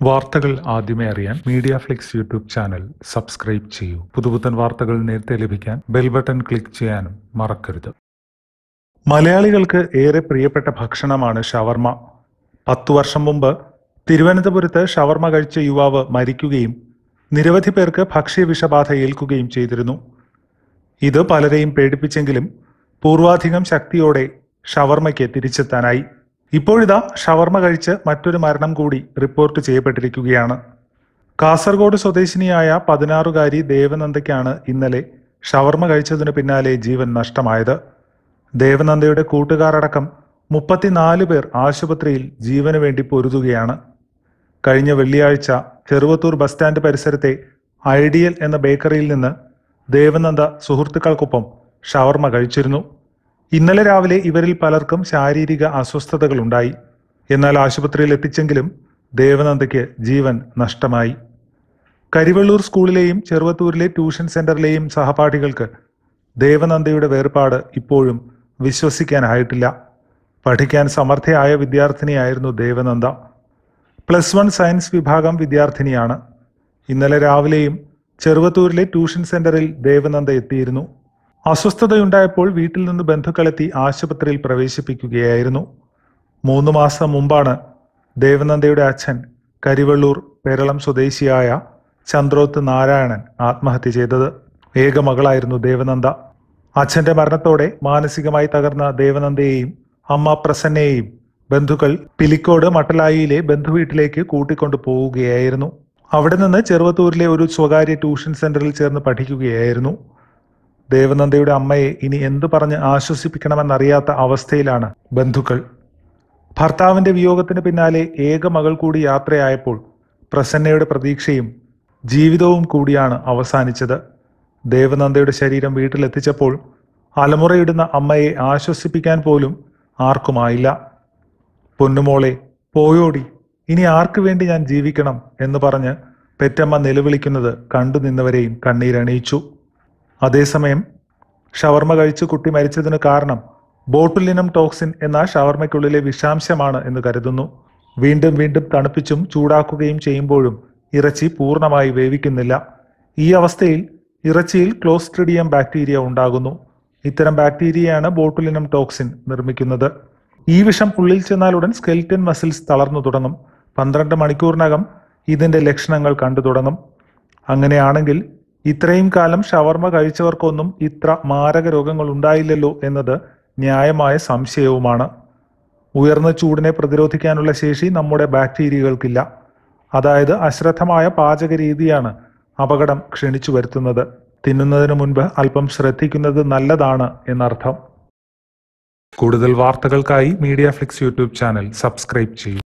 വാർത്തകൾ ആദ്യമേ അറിയാൻ media flix YouTube channel subscribe ചെയ്യൂ പുതുപുത്തൻ വാർത്തകൾ നേരത്തെ ലഭിക്കാൻ ബെൽ ബട്ടൺ ക്ലിക്ക് ചെയ്യാനും മറക്കരുത് മലയാളികൾക്ക് ഏറെ പ്രിയപ്പെട്ട ഭക്ഷണമാണ് ഷവർമ പത്തു വർഷം മുമ്പ് തിരുവനന്തപുരത്ത് ഷവർമ കഴിച്ച യുവാവ് മരിക്കുകയും നിരവധി പേർക്ക് ഭക്ഷ്യവിഷബാധ ഏൽക്കുകയും ചെയ്തിരുന്നു ഇത് പലരെയും പേടിപ്പിച്ചെങ്കിലും പൂർവാധികം ശക്തിയോടെ ഷവർമയ്ക്ക് തിരിച്ചെത്താനായി ഇപ്പോഴിതാ ഷവർമ കഴിച്ച് മറ്റൊരു മരണം കൂടി റിപ്പോർട്ട് ചെയ്യപ്പെട്ടിരിക്കുകയാണ് കാസർഗോഡ് സ്വദേശിനിയായ പതിനാറുകാരി ദേവനന്ദയ്ക്കാണ് ഇന്നലെ ഷവർമ കഴിച്ചതിനു പിന്നാലെ ജീവൻ നഷ്ടമായത് ദേവനന്ദയുടെ കൂട്ടുകാരടക്കം മുപ്പത്തിനാല് പേർ ആശുപത്രിയിൽ ജീവന് വേണ്ടി പൊരുതുകയാണ് കഴിഞ്ഞ വെള്ളിയാഴ്ച ചെറുവത്തൂർ ബസ് സ്റ്റാൻഡ് പരിസരത്തെ ഐഡിയൽ എന്ന ബേക്കറിയിൽ നിന്ന് ദേവനന്ദ സുഹൃത്തുക്കൾക്കൊപ്പം ഷവർമ കഴിച്ചിരുന്നു ഇന്നലെ രാവിലെ ഇവരിൽ പലർക്കും ശാരീരിക അസ്വസ്ഥതകളുണ്ടായി എന്നാൽ ആശുപത്രിയിൽ എത്തിച്ചെങ്കിലും ദേവനന്ദയ്ക്ക് ജീവൻ നഷ്ടമായി കരിവള്ളൂർ സ്കൂളിലെയും ചെറുവത്തൂരിലെ ട്യൂഷൻ സെന്ററിലെയും സഹപാഠികൾക്ക് ദേവനന്ദയുടെ വേർപാട് ഇപ്പോഴും വിശ്വസിക്കാനായിട്ടില്ല പഠിക്കാൻ സമർത്ഥയായ വിദ്യാർത്ഥിനിയായിരുന്നു ദേവനന്ദ പ്ലസ് വൺ സയൻസ് വിഭാഗം വിദ്യാർത്ഥിനിയാണ് ഇന്നലെ രാവിലെയും ചെറുവത്തൂരിലെ ട്യൂഷൻ സെന്ററിൽ ദേവനന്ദ എത്തിയിരുന്നു അസ്വസ്ഥതയുണ്ടായപ്പോൾ വീട്ടിൽ നിന്ന് ബന്ധുക്കളെത്തി ആശുപത്രിയിൽ പ്രവേശിപ്പിക്കുകയായിരുന്നു മൂന്ന് മാസം മുമ്പാണ് ദേവനന്ദയുടെ അച്ഛൻ കരിവള്ളൂർ പേരളം സ്വദേശിയായ ചന്ദ്രോത്ത് നാരായണൻ ആത്മഹത്യ ചെയ്തത് ഏക മകളായിരുന്നു ദേവനന്ദ അച്ഛന്റെ മരണത്തോടെ മാനസികമായി തകർന്ന ദേവനന്ദയെയും അമ്മ പ്രസന്നയെയും ബന്ധുക്കൾ പിലിക്കോട് മട്ടലായിയിലെ ബന്ധുവീട്ടിലേക്ക് കൂട്ടിക്കൊണ്ടു പോവുകയായിരുന്നു അവിടെ നിന്ന് ചെറുവത്തൂരിലെ ഒരു സ്വകാര്യ ട്യൂഷൻ സെന്ററിൽ ചേർന്ന് പഠിക്കുകയായിരുന്നു ദേവനന്ദയുടെ അമ്മയെ ഇനി എന്തു പറഞ്ഞ് ആശ്വസിപ്പിക്കണമെന്നറിയാത്ത അവസ്ഥയിലാണ് ബന്ധുക്കൾ ഭർത്താവിന്റെ വിയോഗത്തിന് പിന്നാലെ ഏക മകൾ കൂടി യാത്രയായപ്പോൾ പ്രസന്നയുടെ പ്രതീക്ഷയും ജീവിതവും കൂടിയാണ് അവസാനിച്ചത് ദേവനന്ദയുടെ ശരീരം വീട്ടിലെത്തിച്ചപ്പോൾ അലമുറയിടുന്ന അമ്മയെ ആശ്വസിപ്പിക്കാൻ പോലും ആർക്കുമായില്ല പൊന്നുമോളെ പോയോടി ഇനി ആർക്കു വേണ്ടി ഞാൻ ജീവിക്കണം എന്ന് പറഞ്ഞ് പെറ്റമ്മ നിലവിളിക്കുന്നത് കണ്ടു നിന്നവരെയും കണ്ണീരണിയിച്ചു അതേസമയം ഷവർമ കഴിച്ച് കുട്ടി മരിച്ചതിന് കാരണം ബോട്ടുലിനം ടോക്സിൻ എന്ന ഷവർമയ്ക്കുള്ളിലെ വിഷാംശമാണ് എന്ന് കരുതുന്നു വീണ്ടും വീണ്ടും തണുപ്പിച്ചും ചൂടാക്കുകയും ചെയ്യുമ്പോഴും ഇറച്ചി പൂർണ്ണമായി വേവിക്കുന്നില്ല ഈ അവസ്ഥയിൽ ഇറച്ചിയിൽ ക്ലോസ്ട്രിഡിയം ബാക്ടീരിയ ഉണ്ടാകുന്നു ഇത്തരം ബാക്ടീരിയയാണ് ബോട്ടുലിനം ടോക്സിൻ നിർമ്മിക്കുന്നത് ഈ വിഷം ഉള്ളിൽ ചെന്നാലുടൻ സ്കെൽറ്റൻ മസിൽസ് തളർന്നു തുടങ്ങും പന്ത്രണ്ട് മണിക്കൂറിനകം ഇതിന്റെ ലക്ഷണങ്ങൾ കണ്ടു തുടങ്ങും അങ്ങനെയാണെങ്കിൽ ഇത്രയും കാലം ഷവർമ കഴിച്ചവർക്കൊന്നും ഇത്ര മാരക രോഗങ്ങൾ ഉണ്ടായില്ലല്ലോ എന്നത് ന്യായമായ സംശയവുമാണ് ഉയർന്ന ചൂടിനെ പ്രതിരോധിക്കാനുള്ള ശേഷി നമ്മുടെ ബാക്ടീരിയകൾക്കില്ല അതായത് അശ്രദ്ധമായ പാചക രീതിയാണ് അപകടം ക്ഷണിച്ചു വരുത്തുന്നത് തിന്നുന്നതിന് മുൻപ് അല്പം ശ്രദ്ധിക്കുന്നത് നല്ലതാണ് എന്നർത്ഥം കൂടുതൽ വാർത്തകൾക്കായി media flix YouTube channel subscribe ചെയ്യൂ